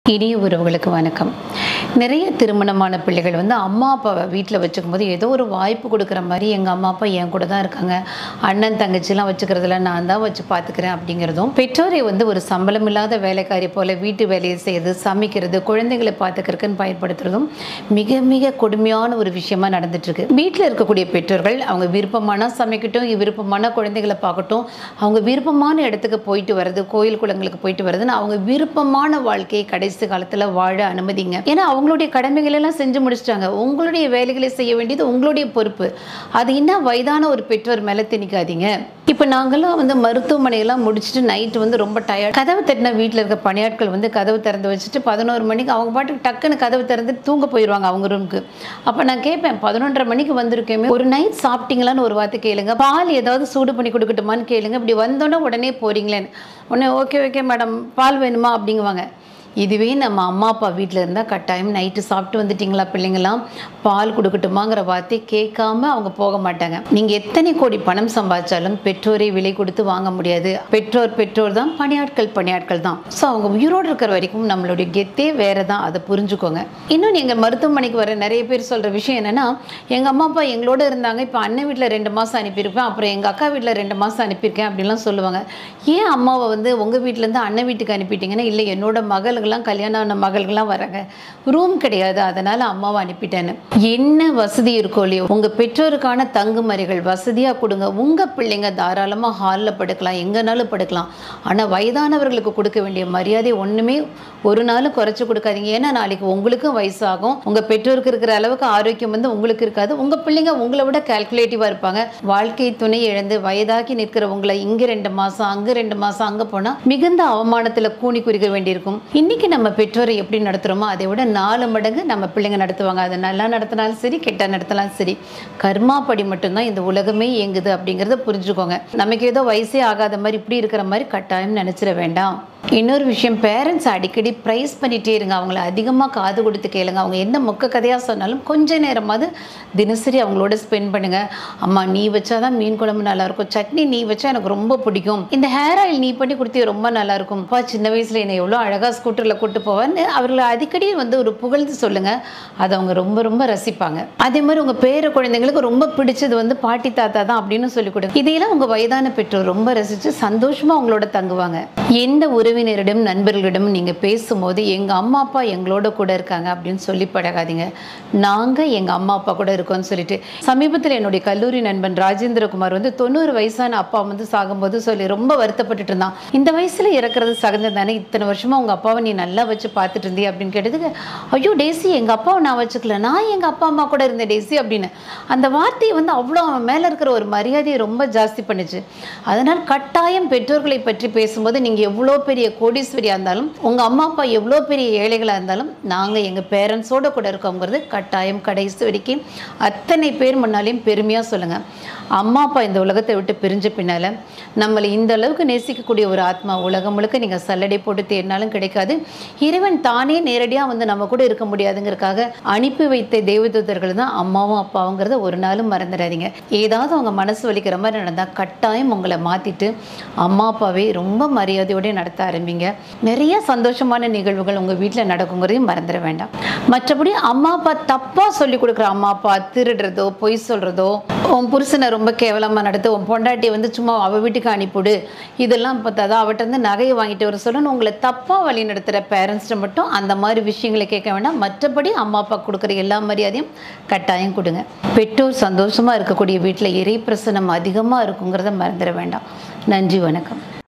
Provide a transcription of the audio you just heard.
இனிய உறவுகளுக்கு வணக்கம் நிறைய திருமணமான பிள்ளைகள் வந்து அம்மா அப்பாவை வீட்டில் வச்சுக்கும் போது ஏதோ ஒரு வாய்ப்பு கொடுக்குற மாதிரி எங்கள் அம்மா அப்பா என் கூட தான் இருக்காங்க அண்ணன் தங்கச்சிலாம் வச்சுக்கிறதுல நான் தான் வச்சு பார்த்துக்கிறேன் அப்படிங்கிறதும் பெற்றோரை வந்து ஒரு சம்பளம் இல்லாத வேலைக்காரி போல வீட்டு வேலையை செய்யுது சமைக்கிறது குழந்தைகளை பார்த்துக்கிறதுக்குன்னு பயன்படுத்துறதும் மிக மிக கொடுமையான ஒரு விஷயமா நடந்துட்டு இருக்கு வீட்டில் இருக்கக்கூடிய பெற்றோர்கள் அவங்க விருப்பமான சமைக்கட்டும் விருப்பமான குழந்தைகளை பார்க்கட்டும் அவங்க விருப்பமான இடத்துக்கு போயிட்டு வர்றது கோயில் குளங்களுக்கு போயிட்டு வர்றதுன்னு அவங்க விருப்பமான வாழ்க்கையை கடைசி காலத்தில் வாழ அனுமதிங்க ஏன்னா அவங்களுடைய கடமைகள் எல்லாம் செஞ்சு முடிச்சிட்டாங்க உங்களுடைய வேலைகளை செய்ய வேண்டியது உங்களுடைய பொறுப்பு அது இன்னும் வயதான ஒரு பெற்றோர் மேலே திணிக்காதீங்க இப்போ நாங்களாம் வந்து மருத்துவமனையெல்லாம் முடிச்சுட்டு நைட்டு வந்து ரொம்ப டயர்ட் கதவு தட்டின வீட்டில் இருக்க பணியாட்கள் வந்து கதவு திறந்து வச்சுட்டு பதினோரு மணிக்கு அவங்க பாட்டுக்கு டக்குன்னு கதவு திறந்து தூங்க போயிடுவாங்க அவங்க ரூமுக்கு அப்போ நான் கேட்பேன் பதினொன்றரை மணிக்கு வந்திருக்கேமே ஒரு நைட் சாப்பிட்டீங்களான்னு ஒரு வார்த்தை கேளுங்க பால் ஏதாவது சூடு பண்ணி கொடுக்கட்டுமான்னு கேளுங்க இப்படி வந்தோன்னே உடனே போறீங்களேன்னு உடனே ஓகே ஓகே மேடம் பால் வேணுமா அப்படிங்குவாங்க இதுவே நம்ம அம்மா அப்பா வீட்டில் இருந்தால் கட்டாயம் நைட்டு சாப்பிட்டு வந்துட்டீங்களா பிள்ளைங்களாம் பால் கொடுக்கட்டுமாங்கிற வார்த்தை கேட்காம அவங்க போக மாட்டாங்க நீங்கள் எத்தனை கோடி பணம் சம்பாதிச்சாலும் பெற்றோரை விலை கொடுத்து வாங்க முடியாது பெற்றோர் பெற்றோர் தான் பணியாட்கள் பணியாட்கள் தான் ஸோ அவங்க உயிரோடு இருக்கிற வரைக்கும் நம்மளுடைய கெத்தே வேறு தான் அதை புரிஞ்சுக்கோங்க இன்னும் எங்கள் மருத்துவமனைக்கு வர நிறைய பேர் சொல்கிற விஷயம் என்னென்னா எங்கள் அம்மா அப்பா எங்களோட இருந்தாங்க இப்போ அண்ணன் வீட்டில் ரெண்டு மாதம் அனுப்பியிருப்பேன் அப்புறம் எங்கள் அக்கா வீட்டில் ரெண்டு மாதம் அனுப்பியிருக்கேன் அப்படின்லாம் சொல்லுவாங்க ஏன் அம்மாவை வந்து உங்கள் வீட்டிலேருந்து அண்ணன் வீட்டுக்கு அனுப்பிட்டீங்கன்னா இல்லை என்னோட மகளுக்கெல்லாம் கல்யாணம் ஆன மகள்கள்லாம் வராங்க ரூம் கிடையாது அதனால் அம்மாவை அனுப்பிட்டேன்னு என்ன வசதி இருக்கோ இல்லையோ உங்கள் பெற்றோருக்கான தங்குமறைகள் வசதியாக கொடுங்க உங்கள் பிள்ளைங்க தாராளமாக ஹாலில் படுக்கலாம் எங்கேனாலும் படுக்கலாம் ஆனால் வயதானவர்களுக்கு கொடுக்க வேண்டிய மரியாதை ஒன்றுமே ஒரு நாளும் குறைச்சி கொடுக்காதீங்க ஏன்னா நாளைக்கு உங்களுக்கும் வயசாகும் உங்கள் பெற்றோருக்கு இருக்கிற அளவுக்கு ஆரோக்கியம் வந்து உங்களுக்கு இருக்காது உங்கள் பிள்ளைங்க உங்களை விட கால்குலேட்டிவாக இருப்பாங்க வாழ்க்கை துணை இழந்து வயதாகி நிற்கிற உங்களை இங்கே ரெண்டு மாதம் அங்கே ரெண்டு மாதம் அங்கே போனால் மிகுந்த அவமானத்தில் கூனி குறிக்க வேண்டியிருக்கும் இன்னைக்கு நம்ம பெற்றோரை எப்படி நடத்துகிறோமோ அதை விட நாலு மடங்கு நம்ம பிள்ளைங்க நடத்துவாங்க அதை நல்லா நடத்தினாலும் சரி கெட்ட நடத்தினாலும் சரி கர்மாப்படி மட்டும்தான் இந்த உலகமே இயங்குது அப்படிங்கிறத புரிஞ்சுக்கோங்க நமக்கு ஏதோ வயசே ஆகாத மாதிரி இப்படி இருக்கிற மாதிரி கட்டாயம் நினச்சிட வேண்டாம் இன்னொரு விஷயம் பேரண்ட்ஸ் அடிக்கடி ப்ரைஸ் பண்ணிகிட்டே இருங்க அவங்கள அதிகமாக காது கொடுத்து கேளுங்க அவங்க என்ன மொக்க கதையாக சொன்னாலும் கொஞ்ச நேரமாவது தினசரி அவங்களோட ஸ்பெண்ட் பண்ணுங்கள் அம்மா நீ வச்சாதான் மீன் குழம்பு நல்லாயிருக்கும் சட்னி நீ வச்சா எனக்கு ரொம்ப பிடிக்கும் இந்த ஹேர் ஆயில் நீ பண்ணி கொடுத்து ரொம்ப நல்லாயிருக்கும் அப்பா சின்ன வயசில் என்னை எவ்வளோ அழகாக ஸ்கூட்டரில் கூட்டு போவேன்னு அவர்களை அடிக்கடி வந்து ஒரு புகழ்ந்து சொல்லுங்கள் அதை அவங்க ரொம்ப ரொம்ப ரசிப்பாங்க அதே மாதிரி உங்கள் பேர குழந்தைங்களுக்கு ரொம்ப பிடிச்சது வந்து பாட்டி தாத்தா தான் அப்படின்னு சொல்லி கொடுங்க இதையெல்லாம் உங்கள் வயதான பெற்றோர் ரொம்ப ரசித்து சந்தோஷமாக அவங்களோட தங்குவாங்க எந்த உறவினரிடம் நண்பர்களிடம் நீங்கள் பேசும்போது எங்கள் அம்மா அப்பா எங்களோட கூட இருக்காங்க அப்படின்னு சொல்லி பழகாதீங்க நாங்கள் எங்கள் அம்மா அப்பா கூட இருக்கோம்னு சொல்லிட்டு சமீபத்தில் என்னுடைய கல்லூரி நண்பன் ராஜேந்திரகுமார் வந்து தொண்ணூறு வயசான அப்பா வந்து சாகும்போது சொல்லி ரொம்ப வருத்தப்பட்டுட்டு இருந்தான் இந்த வயசில் இறக்குறது சகஜம் தானே இத்தனை வருஷமா உங்கள் அப்பாவை நீ நல்லா வச்சு பார்த்துட்டு இருந்தீ அப்படின்னு கேட்டதுக்கு ஐயோ டேசி எங்கள் அப்பாவை நான் வச்சுக்கல நான் எங்கள் அப்பா அம்மா கூட இருந்தேன் டேசி அப்படின்னு அந்த வார்த்தையை வந்து அவ்வளோ அவன் மேலே இருக்கிற ஒரு மரியாதையை ரொம்ப ஜாஸ்தி பண்ணுச்சு அதனால் கட்டாயம் பெற்றோர்களை பற்றி பேசும்போது நீங்கள் எவ்வளோ பெரிய கோடீஸ்வரியாக இருந்தாலும் உங்கள் அம்மா அப்பா எவ்வளோ பெரிய ஏழைகளாக இருந்தாலும் நாங்கள் எங்கள் பேரண்ட்ஸோட கூட இருக்கோங்கிறது கட்டாயம் கடைசி வரைக்கும் அத்தனை பேர் முன்னாலையும் பெருமையாக சொல்லுங்கள் அம்மா அப்பா இந்த உலகத்தை விட்டு பிரிஞ்ச பின்னால் நம்மளை இந்த அளவுக்கு நேசிக்கக்கூடிய ஒரு ஆத்மா உலகம் முழுக்க நீங்கள் சல்லடை போட்டு தேடினாலும் கிடைக்காது இறைவன் தானே நேரடியாக வந்து நம்ம கூட இருக்க முடியாதுங்கிறதுக்காக அனுப்பி வைத்த தெய்வதூதர்கள் தான் அம்மாவும் அப்பாவுங்கிறத ஒரு நாளும் மறந்துடாதீங்க ஏதாவது அவங்க மனசு வலிக்கிற மாதிரி நடந்தால் கட்டாயம் உங்களை மாற்றிட்டு அம்மா அப்பாவே ரொம்ப மரியாதையோடு நடத்த ஆரம்பிங்க நிறைய சந்தோஷமான நிகழ்வுகள் உங்கள் வீட்டில் நடக்குங்கிறதையும் மறந்துட வேண்டாம் மற்றபடி அம்மா அப்பா தப்பாக சொல்லி கொடுக்குற அம்மா அப்பா திருடுறதோ பொய் சொல்கிறதோ உன் புருஷனை ரொம்ப கேவலமாக நடத்து உன் பொண்டாட்டியை வந்து சும்மா அவள் வீட்டுக்கு அனுப்பிவிடு இதெல்லாம் பார்த்தா அவட்ட இருந்து நகையை வாங்கிட்டு வர சொல்லணும் உங்களை தப்பாக வழி நடத்துகிற பேரண்ட்ஸ்கிட்ட மட்டும் அந்த மாதிரி விஷயங்களை கேட்க வேண்டாம் மற்றபடி அம்மா அப்பா கொடுக்குற எல்லா மரியாதையும் கட்டாயம் கொடுங்க பெற்றோர் சந்தோஷமாக இருக்கக்கூடிய வீட்டில் இறை பிரசனம் அதிகமாக இருக்குங்கிறத மறந்துட வேண்டாம் நன்றி வணக்கம்